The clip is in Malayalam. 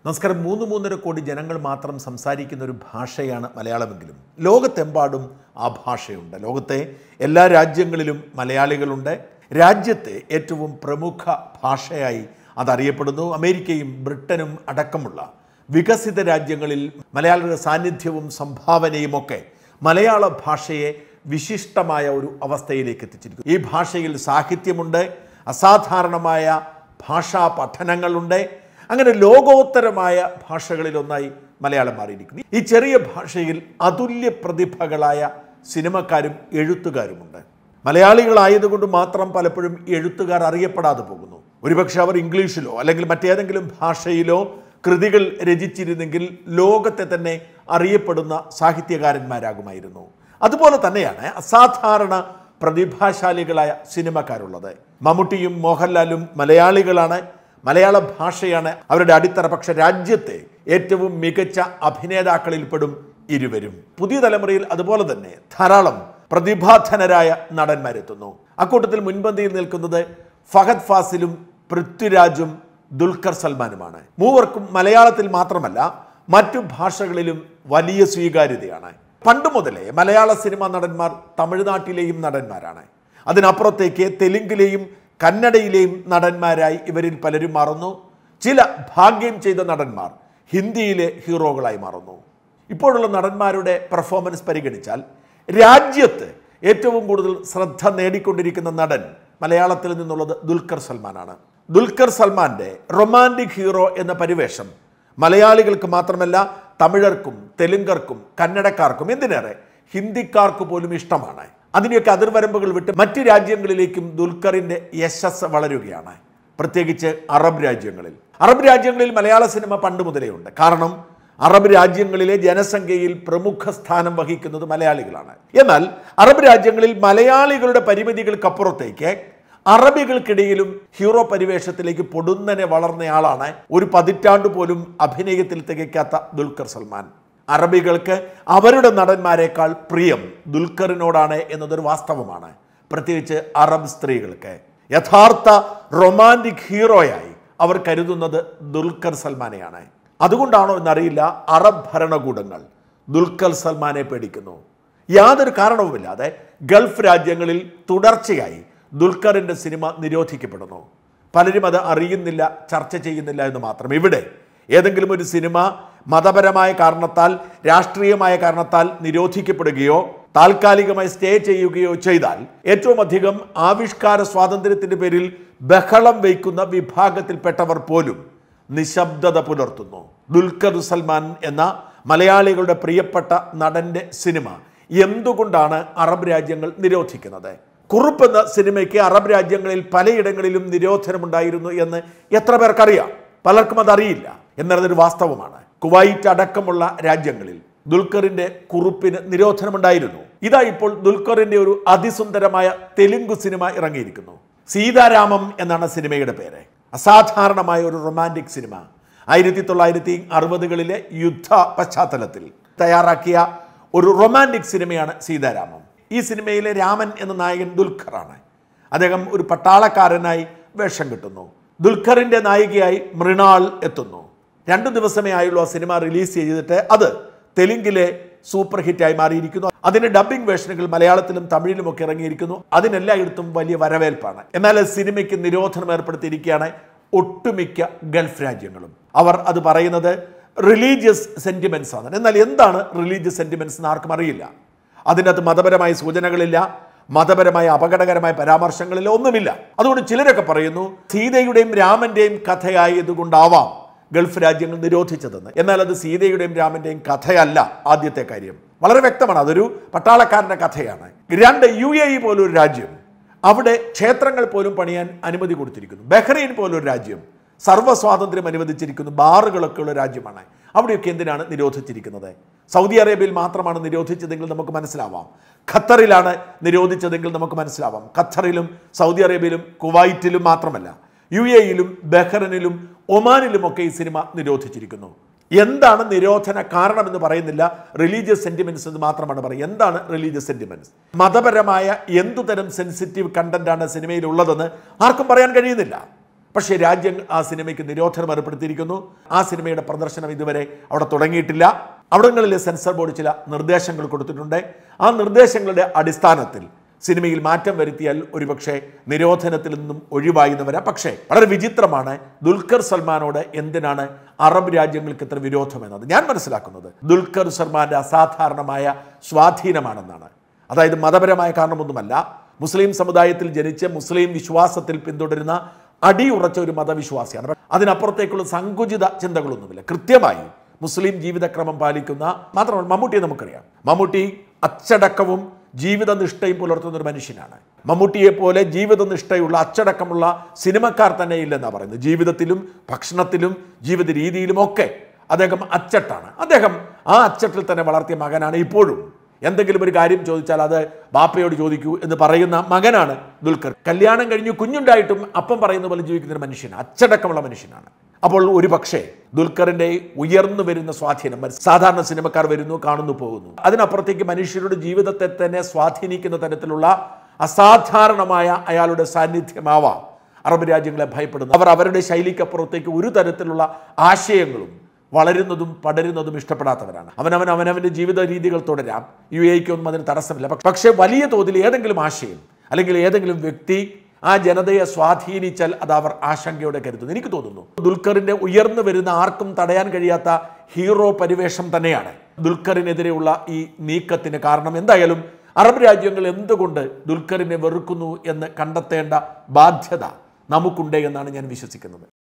നമസ്കാരം മൂന്ന് മൂന്നര കോടി ജനങ്ങൾ മാത്രം സംസാരിക്കുന്ന ഒരു ഭാഷയാണ് മലയാളമെങ്കിലും ലോകത്തെമ്പാടും ആ ഭാഷയുണ്ട് ലോകത്തെ എല്ലാ രാജ്യങ്ങളിലും മലയാളികളുണ്ട് രാജ്യത്തെ ഏറ്റവും പ്രമുഖ ഭാഷയായി അതറിയപ്പെടുന്നു അമേരിക്കയും ബ്രിട്ടനും അടക്കമുള്ള വികസിത രാജ്യങ്ങളിൽ മലയാളിയുടെ സാന്നിധ്യവും സംഭാവനയും ഒക്കെ മലയാള ഭാഷയെ വിശിഷ്ടമായ ഒരു അവസ്ഥയിലേക്ക് എത്തിച്ചിരിക്കുന്നു ഈ ഭാഷയിൽ സാഹിത്യമുണ്ട് അസാധാരണമായ ഭാഷാ പഠനങ്ങളുണ്ട് അങ്ങനെ ലോകോത്തരമായ ഭാഷകളിലൊന്നായി മലയാളം മാറിയിരിക്കുന്നു ഈ ചെറിയ ഭാഷയിൽ അതുല്യ പ്രതിഭകളായ സിനിമക്കാരും എഴുത്തുകാരുമുണ്ട് മലയാളികളായതുകൊണ്ട് മാത്രം പലപ്പോഴും എഴുത്തുകാർ അറിയപ്പെടാതെ പോകുന്നു ഒരുപക്ഷെ അവർ ഇംഗ്ലീഷിലോ അല്ലെങ്കിൽ മറ്റേതെങ്കിലും ഭാഷയിലോ കൃതികൾ രചിച്ചിരുന്നെങ്കിൽ ലോകത്തെ തന്നെ അറിയപ്പെടുന്ന സാഹിത്യകാരന്മാരാകുമായിരുന്നു അതുപോലെ തന്നെയാണ് അസാധാരണ പ്രതിഭാശാലികളായ സിനിമക്കാരുള്ളത് മമ്മൂട്ടിയും മോഹൻലാലും മലയാളികളാണ് മലയാള ഭാഷയാണ് അവരുടെ അടിത്തറ പക്ഷെ രാജ്യത്തെ ഏറ്റവും മികച്ച അഭിനേതാക്കളിൽപ്പെടും ഇരുവരും പുതിയ തലമുറയിൽ അതുപോലെ തന്നെ ധാരാളം പ്രതിഭാധനരായ നടന്മാരെത്തുന്നു അക്കൂട്ടത്തിൽ മുൻപന്തിയിൽ നിൽക്കുന്നത് ഫഹദ് ഫാസിലും പൃഥ്വിരാജും ദുൽഖർ സൽമാനുമാണ് മൂവർക്കും മലയാളത്തിൽ മാത്രമല്ല മറ്റു ഭാഷകളിലും വലിയ സ്വീകാര്യതയാണ് പണ്ട് മുതലേ മലയാള സിനിമാ നടന്മാർ തമിഴ്നാട്ടിലെയും നടന്മാരാണ് അതിനപ്പുറത്തേക്ക് തെലുങ്കിലെയും കന്നഡയിലെയും നടന്മാരായി ഇവരിൽ പലരും മാറുന്നു ചില ഭാഗ്യം ചെയ്ത നടന്മാർ ഹിന്ദിയിലെ ഹീറോകളായി മാറുന്നു ഇപ്പോഴുള്ള നടന്മാരുടെ പെർഫോമൻസ് പരിഗണിച്ചാൽ രാജ്യത്ത് ഏറ്റവും കൂടുതൽ ശ്രദ്ധ നേടിക്കൊണ്ടിരിക്കുന്ന നടൻ മലയാളത്തിൽ നിന്നുള്ളത് ദുൽഖർ സൽമാനാണ് ദുൽഖർ സൽമാന്റെ റൊമാൻറ്റിക് ഹീറോ എന്ന പരിവേഷം മലയാളികൾക്ക് മാത്രമല്ല തമിഴർക്കും തെലുങ്കർക്കും കന്നഡക്കാർക്കും എന്തിനേറെ ഹിന്ദിക്കാർക്ക് പോലും ഇഷ്ടമാണ് അതിനെയൊക്കെ അതിർവരമ്പുകൾ വിട്ട് മറ്റ് രാജ്യങ്ങളിലേക്കും ദുൽഖറിന്റെ യശസ് വളരുകയാണ് പ്രത്യേകിച്ച് അറബ് രാജ്യങ്ങളിൽ അറബ് രാജ്യങ്ങളിൽ മലയാള സിനിമ പണ്ട് മുതലേ ഉണ്ട് കാരണം അറബ് രാജ്യങ്ങളിലെ ജനസംഖ്യയിൽ പ്രമുഖ സ്ഥാനം വഹിക്കുന്നത് മലയാളികളാണ് എന്നാൽ അറബ് രാജ്യങ്ങളിൽ മലയാളികളുടെ പരിമിതികൾക്കപ്പുറത്തേക്ക് അറബികൾക്കിടയിലും ഹീറോ പരിവേഷത്തിലേക്ക് പൊടുന്നനെ വളർന്നയാളാണ് ഒരു പതിറ്റാണ്ട് പോലും അഭിനയത്തിൽ തികയ്ക്കാത്ത ദുൽഖർ സൽമാൻ അറബികൾക്ക് അവരുടെ നടന്മാരെക്കാൾ പ്രിയം ദുൽഖറിനോടാണ് എന്നതൊരു വാസ്തവമാണ് പ്രത്യേകിച്ച് അറബ് സ്ത്രീകൾക്ക് യഥാർത്ഥ റൊമാൻറ്റിക് ഹീറോയായി അവർ കരുതുന്നത് ദുൽഖർ സൽമാനെയാണ് അതുകൊണ്ടാണോ എന്നറിയില്ല അറബ് ഭരണകൂടങ്ങൾ ദുൽഖർ സൽമാനെ പേടിക്കുന്നു യാതൊരു കാരണവുമില്ലാതെ ഗൾഫ് രാജ്യങ്ങളിൽ തുടർച്ചയായി ദുൽഖറിന്റെ സിനിമ നിരോധിക്കപ്പെടുന്നു പലരും അത് അറിയുന്നില്ല ചർച്ച ചെയ്യുന്നില്ല എന്ന് മാത്രം ഇവിടെ ഏതെങ്കിലും ഒരു സിനിമ മതപരമായ കാരണത്താൽ രാഷ്ട്രീയമായ കാരണത്താൽ നിരോധിക്കപ്പെടുകയോ താൽക്കാലികമായി സ്റ്റേ ചെയ്യുകയോ ചെയ്താൽ ഏറ്റവും അധികം ആവിഷ്കാര സ്വാതന്ത്ര്യത്തിന്റെ പേരിൽ ബഹളം വയ്ക്കുന്ന വിഭാഗത്തിൽപ്പെട്ടവർ പോലും നിശബ്ദത പുലർത്തുന്നു ദുൽഖർ സൽമാൻ എന്ന മലയാളികളുടെ പ്രിയപ്പെട്ട നടന്റെ സിനിമ എന്തുകൊണ്ടാണ് അറബ് രാജ്യങ്ങൾ നിരോധിക്കുന്നത് കുറുപ്പ് എന്ന സിനിമയ്ക്ക് അറബ് രാജ്യങ്ങളിൽ പലയിടങ്ങളിലും നിരോധനമുണ്ടായിരുന്നു എന്ന് എത്ര പേർക്കറിയാം പലർക്കും അതറിയില്ല എന്നതൊരു വാസ്തവമാണ് കുവൈറ്റ് അടക്കമുള്ള രാജ്യങ്ങളിൽ ദുൽഖറിന്റെ കുറുപ്പിന് നിരോധനമുണ്ടായിരുന്നു ഇതാ ഇപ്പോൾ ദുൽഖറിന്റെ ഒരു അതിസുന്ദരമായ തെലുങ്ക് സിനിമ ഇറങ്ങിയിരിക്കുന്നു സീതാരാമം എന്നാണ് സിനിമയുടെ പേര് അസാധാരണമായ ഒരു റൊമാൻറ്റിക് സിനിമ ആയിരത്തി തൊള്ളായിരത്തി അറുപതുകളിലെ യുദ്ധ പശ്ചാത്തലത്തിൽ തയ്യാറാക്കിയ ഒരു റൊമാൻറ്റിക് സിനിമയാണ് സീതാരാമം ഈ സിനിമയിലെ രാമൻ എന്ന നായകൻ ദുൽഖറാണ് അദ്ദേഹം ഒരു പട്ടാളക്കാരനായി വേഷം കിട്ടുന്നു ദുൽഖറിന്റെ നായികയായി മൃണാൾ എത്തുന്നു രണ്ടു ദിവസമേ ആയുള്ളൂ ആ സിനിമ റിലീസ് ചെയ്തിട്ട് അത് തെലുങ്കിലെ സൂപ്പർ ഹിറ്റായി മാറിയിരിക്കുന്നു അതിന്റെ ഡബ്ബിംഗ് വേർഷനുകൾ മലയാളത്തിലും തമിഴിലും ഒക്കെ ഇറങ്ങിയിരിക്കുന്നു അതിനെല്ലായിടത്തും വലിയ വരവേൽപ്പാണ് എന്നാൽ സിനിമയ്ക്ക് നിരോധനം ഏർപ്പെടുത്തിയിരിക്കുകയാണ് ഒട്ടുമിക്ക ഗൾഫ് രാജ്യങ്ങളും അവർ അത് പറയുന്നത് റിലീജിയസ് സെന്റിമെന്റ്സ് ആണ് എന്നാൽ എന്താണ് റിലീജിയസ് സെന്റിമെന്റ്സ് എന്ന് ആർക്കും അറിയില്ല അതിനകത്ത് മതപരമായ സൂചനകളില്ല മതപരമായ അപകടകരമായ പരാമർശങ്ങളില്ല ഒന്നുമില്ല അതുകൊണ്ട് ചിലരൊക്കെ പറയുന്നു സീതയുടെയും രാമന്റെയും കഥയായതുകൊണ്ടാവാം ഗൾഫ് രാജ്യങ്ങൾ നിരോധിച്ചതെന്ന് എന്നാൽ അത് സീതയുടെയും രാമന്റെയും കഥയല്ല ആദ്യത്തെ കാര്യം വളരെ വ്യക്തമാണ് അതൊരു പട്ടാളക്കാരന്റെ കഥയാണ് രണ്ട് യു എ ഇ പോലൊരു രാജ്യം അവിടെ ക്ഷേത്രങ്ങൾ പോലും പണിയാൻ അനുമതി കൊടുത്തിരിക്കുന്നു ബഹ്റൈൻ പോലൊരു രാജ്യം സർവ്വ സ്വാതന്ത്ര്യം അനുവദിച്ചിരിക്കുന്നു ബാറുകളൊക്കെ ഉള്ള രാജ്യമാണ് അവിടെയൊക്കെ എന്തിനാണ് നിരോധിച്ചിരിക്കുന്നത് സൗദി അറേബ്യയിൽ മാത്രമാണ് നിരോധിച്ചതെങ്കിൽ നമുക്ക് മനസ്സിലാവാം ഖത്തറിലാണ് നിരോധിച്ചതെങ്കിൽ നമുക്ക് മനസ്സിലാവാം ഖത്തറിലും സൗദി അറേബ്യയിലും കുവൈറ്റിലും മാത്രമല്ല യു എയിലും ബഹ്റൈനിലും ഒമാനിലുമൊക്കെ ഈ സിനിമ നിരോധിച്ചിരിക്കുന്നു എന്താണ് നിരോധന കാരണം എന്ന് പറയുന്നില്ല റിലീജിയസ് സെന്റിമെന്റ്സ് എന്ന് മാത്രമാണ് പറയുക എന്താണ് റിലീജിയസ് സെന്റിമെന്റ്സ് മതപരമായ എന്തുതരം സെൻസിറ്റീവ് കണ്ടന്റ് ആണ് സിനിമയിൽ ഉള്ളതെന്ന് ആർക്കും പറയാൻ കഴിയുന്നില്ല പക്ഷേ രാജ്യം ആ സിനിമയ്ക്ക് നിരോധനം ഏർപ്പെടുത്തിയിരിക്കുന്നു ആ സിനിമയുടെ പ്രദർശനം ഇതുവരെ അവിടെ തുടങ്ങിയിട്ടില്ല അവിടങ്ങളിൽ സെൻസർ ബോർഡ് ചില നിർദ്ദേശങ്ങൾ കൊടുത്തിട്ടുണ്ട് ആ നിർദ്ദേശങ്ങളുടെ അടിസ്ഥാനത്തിൽ സിനിമയിൽ മാറ്റം വരുത്തിയാൽ ഒരുപക്ഷെ നിരോധനത്തിൽ നിന്നും ഒഴിവായി എന്ന് വരാം പക്ഷേ വളരെ വിചിത്രമാണ് ദുൽഖർ സൽമാനോട് എന്തിനാണ് അറബ് രാജ്യങ്ങൾക്ക് ഇത്ര വിരോധം എന്നത് ഞാൻ മനസ്സിലാക്കുന്നത് ദുൽഖർ സൽമാന്റെ അസാധാരണമായ സ്വാധീനമാണെന്നാണ് അതായത് മതപരമായ കാരണമൊന്നുമല്ല മുസ്ലിം സമുദായത്തിൽ ജനിച്ച് മുസ്ലിം വിശ്വാസത്തിൽ പിന്തുടരുന്ന അടിയുറച്ച ഒരു മതവിശ്വാസിയാണ് അതിനപ്പുറത്തേക്കുള്ള സങ്കുചിത ചിന്തകളൊന്നുമില്ല കൃത്യമായി മുസ്ലിം ജീവിതക്രമം പാലിക്കുന്ന മാത്രമല്ല മമ്മൂട്ടിയെ നമുക്കറിയാം മമ്മൂട്ടി അച്ചടക്കവും ജീവിതനിഷ്ഠയും പുലർത്തുന്ന ഒരു മനുഷ്യനാണ് മമ്മൂട്ടിയെ പോലെ ജീവിതനിഷ്ഠയുള്ള അച്ചടക്കമുള്ള സിനിമക്കാർ തന്നെ ഇല്ലെന്നാണ് പറയുന്നത് ജീവിതത്തിലും ഭക്ഷണത്തിലും ജീവിത രീതിയിലും ഒക്കെ അദ്ദേഹം അച്ചട്ടാണ് അദ്ദേഹം ആ അച്ചട്ടിൽ തന്നെ വളർത്തിയ മകനാണ് ഇപ്പോഴും എന്തെങ്കിലും ഒരു കാര്യം ചോദിച്ചാൽ അത് ബാപ്പയോട് ചോദിക്കൂ എന്ന് പറയുന്ന മകനാണ് ദുൽഖർ കല്യാണം കഴിഞ്ഞ് കുഞ്ഞുണ്ടായിട്ടും അപ്പം പറയുന്ന പോലെ ജീവിക്കുന്ന ഒരു മനുഷ്യനാണ് അച്ചടക്കമുള്ള മനുഷ്യനാണ് അപ്പോൾ ഒരു പക്ഷേ ദുൽഖറിന്റെ ഉയർന്നു വരുന്ന സ്വാധീനം സാധാരണ സിനിമക്കാർ വരുന്നു കാണുന്നു പോകുന്നു അതിനപ്പുറത്തേക്ക് മനുഷ്യരുടെ ജീവിതത്തെ തന്നെ സ്വാധീനിക്കുന്ന തരത്തിലുള്ള അസാധാരണമായ അയാളുടെ സാന്നിധ്യമാവാം അറബ് രാജ്യങ്ങളെ ഭയപ്പെടുന്നു അവർ അവരുടെ ശൈലിക്കപ്പുറത്തേക്ക് ഒരു തരത്തിലുള്ള ആശയങ്ങളും വളരുന്നതും പടരുന്നതും ഇഷ്ടപ്പെടാത്തവരാണ് അവനവൻ അവനവൻ്റെ ജീവിത രീതികൾ തുടരാം യു എക്കൊന്നും അതിന് തടസ്സമില്ല പക്ഷ- പക്ഷേ വലിയ തോതിൽ ഏതെങ്കിലും ആശയം അല്ലെങ്കിൽ ഏതെങ്കിലും വ്യക്തി ആ ജനതയെ സ്വാധീനിച്ചാൽ അത് അവർ ആശങ്കയോടെ കരുതുന്നു എനിക്ക് തോന്നുന്നു ദുൽഖറിന്റെ ഉയർന്നു വരുന്ന ആർക്കും തടയാൻ കഴിയാത്ത ഹീറോ പരിവേഷം തന്നെയാണ് ദുൽഖറിനെതിരെയുള്ള ഈ നീക്കത്തിന് കാരണം എന്തായാലും അറബ് രാജ്യങ്ങൾ എന്തുകൊണ്ട് ദുൽഖറിനെ വെറുക്കുന്നു എന്ന് കണ്ടെത്തേണ്ട ബാധ്യത നമുക്കുണ്ട് എന്നാണ് ഞാൻ വിശ്വസിക്കുന്നത്